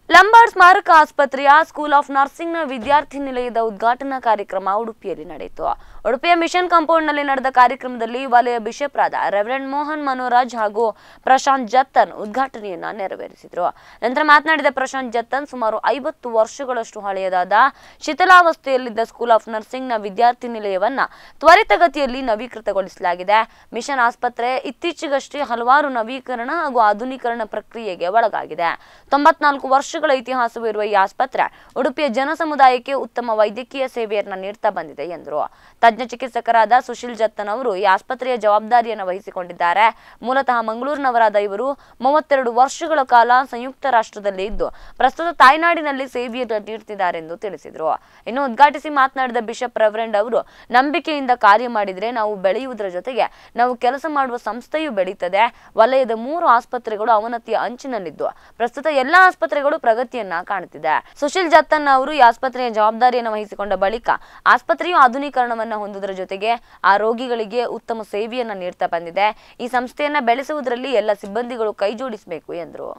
ಲಂಬಾರ್ಡ್ ಸ್ಮಾರಕ ಆಸ್ಪತ್ರೆಯ school of ನರ್ಸಿಂಗ್ನ ವಿದ್ಯಾರ್ಥಿ ನಿಲಯದ ಉದ್ಘಾಟನಾ ಕಾರ್ಯಕ್ರಮ ಉಡುಪಿಯಲ್ಲಿ ನಡೆಯಿತು ಉಡುಪಿಯ ಮಿಷನ್ ಕಾಂಪೌಂಡ್ನಲ್ಲಿ ನಡೆದ ಕಾರ್ಯಕ್ರಮದಲ್ಲಿ ವಲಯ ಬಿಷಪ್ರಾದ ರೆವರೆಂಡ್ ಮೋಹನ್ ಮನೋರಾಜ್ ಹಾಗೂ ಪ್ರಶಾಂತ್ ಜತ್ತನ್ ಉದ್ಘಾಟನೆಯನ್ನ ನೆರವೇರಿಸಿದರು ನಂತರ ಮಾತನಾಡಿದ ಪ್ರಶಾಂತ್ ಜತ್ತನ್ ಸುಮಾರು ಐವತ್ತು ವರ್ಷಗಳಷ್ಟು ಹಳೆಯದಾದ ಶಿಥಿಲಾವಸ್ಥೆಯಲ್ಲಿದ್ದ ಸ್ಕೂಲ್ ಆಫ್ ನರ್ಸಿಂಗ್ನ ವಿದ್ಯಾರ್ಥಿ ನಿಲಯವನ್ನ ತ್ವರಿತಗತಿಯಲ್ಲಿ ನವೀಕೃತಗೊಳಿಸಲಾಗಿದೆ ಮಿಷನ್ ಆಸ್ಪತ್ರೆ ಇತ್ತೀಚೆಗಷ್ಟೇ ಹಲವಾರು ನವೀಕರಣ ಹಾಗೂ ಆಧುನೀಕರಣ ಪ್ರಕ್ರಿಯೆಗೆ ಒಳಗಾಗಿದೆ ತೊಂಬತ್ನಾಲ್ಕು ವರ್ಷಗಳ ಇತಿಹಾಸವಿರುವ ಈ ಆಸ್ಪತ್ರೆ ಉಡುಪಿಯ ಜನ ಸಮುದಾಯಕ್ಕೆ ಉತ್ತಮ ವೈದ್ಯಕೀಯ ಸೇವೆಯನ್ನ ನೀಡ್ತಾ ಬಂದಿದೆ ಎಂದರು ತಜ್ಞ ಚಿಕಿತ್ಸಕರಾದ ಸುಶೀಲ್ ಜತ್ತನ್ ಅವರು ಈ ಆಸ್ಪತ್ರೆಯ ಜವಾಬ್ದಾರಿಯನ್ನು ವಹಿಸಿಕೊಂಡಿದ್ದಾರೆ ಮೂಲತಃ ಮಂಗಳೂರಿನವರಾದ ಇವರು ಮೂವತ್ತೆರಡು ವರ್ಷಗಳ ಕಾಲ ಸಂಯುಕ್ತ ರಾಷ್ಟ್ರದಲ್ಲಿ ಇದ್ದು ಪ್ರಸ್ತುತ ತಾಯ್ನಾಡಿನಲ್ಲಿ ಸೇವೆಯನ್ನು ನೀಡುತ್ತಿದ್ದಾರೆ ಎಂದು ತಿಳಿಸಿದರು ಇನ್ನು ಉದ್ಘಾಟಿಸಿ ಮಾತನಾಡಿದ ಬಿಷಪ್ ರೆವರೆಂಡ್ ಅವರು ನಂಬಿಕೆಯಿಂದ ಕಾರ್ಯ ಮಾಡಿದ್ರೆ ನಾವು ಬೆಳೆಯುವುದರ ಜೊತೆಗೆ ನಾವು ಕೆಲಸ ಮಾಡುವ ಸಂಸ್ಥೆಯು ಬೆಳೀತದೆ ವಲಯದ ಮೂರು ಆಸ್ಪತ್ರೆಗಳು ಅವನತಿಯ ಅಂಚಿನಲ್ಲಿದ್ದು ಪ್ರಸ್ತುತ ಎಲ್ಲಾ ಆಸ್ಪತ್ರೆಗಳು ಪ್ರಗತಿಯನ್ನ ಕಾಣುತ್ತಿದೆ ಸುಶೀಲ್ ಜತ್ತನ್ ಅವರು ಈ ಆಸ್ಪತ್ರೆಯ ಜವಾಬ್ದಾರಿಯನ್ನು ವಹಿಸಿಕೊಂಡ ಬಳಿಕ ಆಸ್ಪತ್ರೆಯು ಆಧುನೀಕರಣವನ್ನ ಹೊಂದುವುದರ ಜೊತೆಗೆ ಆ ರೋಗಿಗಳಿಗೆ ಉತ್ತಮ ಸೇವೆಯನ್ನ ನೀಡ್ತಾ ಬಂದಿದೆ ಈ ಸಂಸ್ಥೆಯನ್ನ ಬೆಳೆಸುವುದರಲ್ಲಿ ಎಲ್ಲ ಸಿಬ್ಬಂದಿಗಳು ಕೈ ಜೋಡಿಸಬೇಕು ಎಂದರು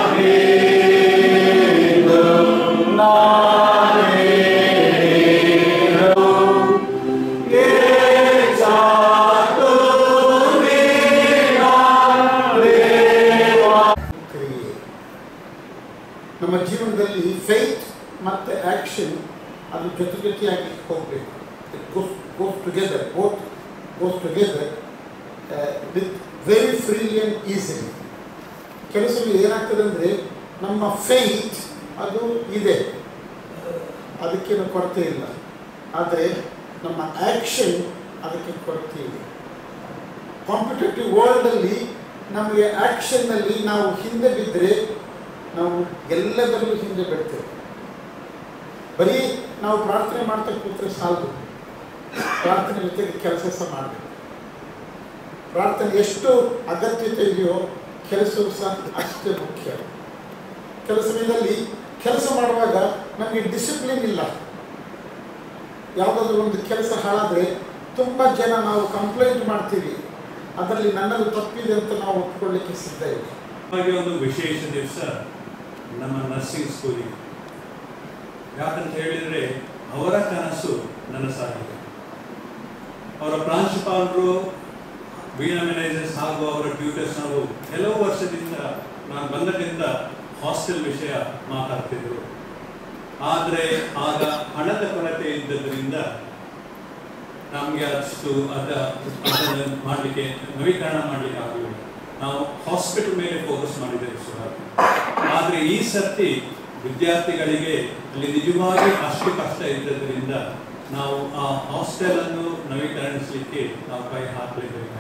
ಕ್ರಿಯೆ ನಮ್ಮ ಜೀವನದಲ್ಲಿ ಫೈತ್ ಮತ್ತು ಆ್ಯಕ್ಷನ್ ಅದು ಜೊತೆ ಜೊತೆಯಾಗಿ ಹೋಗಬೇಕು it goes goes together both goes together with very freely and easily ಕೆಲಸಗಳು ಏನಾಗ್ತದೆ ಅಂದರೆ ನಮ್ಮ ಫೈತ್ ಅದು ಇದೆ ಅದಕ್ಕೇನು ಕೊರತೆ ಇಲ್ಲ ಆದರೆ ನಮ್ಮ ಆ್ಯಕ್ಷನ್ ಅದಕ್ಕೆ ಕೊರತೆ ಇದೆ ಕಾಂಪಿಟೇಟಿವ್ ವರ್ಲ್ಡಲ್ಲಿ ನಮಗೆ ಆ್ಯಕ್ಷನ್ನಲ್ಲಿ ನಾವು ಹಿಂದೆ ಬಿದ್ದರೆ ನಾವು ಎಲ್ಲದರಲ್ಲೂ ಹಿಂದೆ ಬಿಡ್ತೇವೆ ಬರೀ ನಾವು ಪ್ರಾರ್ಥನೆ ಮಾಡ್ತಾ ಕೂತ್ರೆ ಸಾಲದು ಪ್ರಾರ್ಥನೆ ಜೊತೆಗೆ ಕೆಲಸ ಸಹ ಮಾಡಬೇಕು ಪ್ರಾರ್ಥನೆ ಎಷ್ಟು ಅಗತ್ಯತೆ ಇದೆಯೋ ಕೆಲಸವು ಸಹ ಅಷ್ಟೇ ಮುಖ್ಯ ಕೆಲಸ ಸಮಯದಲ್ಲಿ ಕೆಲಸ ಮಾಡುವಾಗ ನಮಗೆ ಡಿಸಿಪ್ಲಿನ್ ಇಲ್ಲ ಯಾವುದಾದ್ರೂ ಒಂದು ಕೆಲಸ ಹಾಳಾದರೆ ತುಂಬ ಜನ ನಾವು ಕಂಪ್ಲೇಂಟ್ ಮಾಡ್ತೀವಿ ಅದರಲ್ಲಿ ನನ್ನದು ತಪ್ಪಿದೆ ಅಂತ ನಾವು ಒಪ್ಕೊಳ್ಳಿಕ್ಕೆ ಸಿದ್ಧ ಇಲ್ಲ ಹಾಗೆ ಒಂದು ವಿಶೇಷ ದಿವಸ ನಮ್ಮ ನರ್ಸಿಂಗ್ ಸ್ಕೂಲಿಗೆ ಯಾಕಂತ ಹೇಳಿದರೆ ಅವರ ಕನಸು ನನಸಾಗಿದೆ ಅವರ ಪ್ರಾಂಶುಪಾಲರು ವೀಣಾ ಮ್ಯಾನೇಜರ್ಸ್ ಹಾಗೂ ಅವರ ಟ್ಯೂಟರ್ಸ್ ನಾವು ಕೆಲವು ವರ್ಷದಿಂದ ನಾನು ಬಂದದಿಂದ ಹಾಸ್ಟೆಲ್ ವಿಷಯ ಮಾತಾಡ್ತಿದ್ರು ಆದರೆ ಆಗ ಹಣದ ಕೊರತೆ ಇದ್ದದ್ರಿಂದ ನಮಗೆ ಅಷ್ಟು ಅದ ಅದನ್ನು ಮಾಡಲಿಕ್ಕೆ ನವೀಕರಣ ಮಾಡಲಿಕ್ಕೆ ಆಗಲಿಲ್ಲ ನಾವು ಹಾಸ್ಪಿಟಲ್ ಮೇಲೆ ಫೋಕಸ್ ಮಾಡಿದ್ದೇವೆ ಸುಮಾರು ಆದರೆ ಈ ಸರ್ತಿ ವಿದ್ಯಾರ್ಥಿಗಳಿಗೆ ಅಲ್ಲಿ ನಿಜವಾಗಿ ಅಷ್ಟು ಕಷ್ಟ ಇದ್ದದ್ರಿಂದ ನಾವು ಆ ಹಾಸ್ಟೆಲ್ ಅನ್ನು ನವೀಕರಿಸಲಿಕ್ಕೆ ನಾವು ಕೈ ಹಾಕಲೇಬೇಕು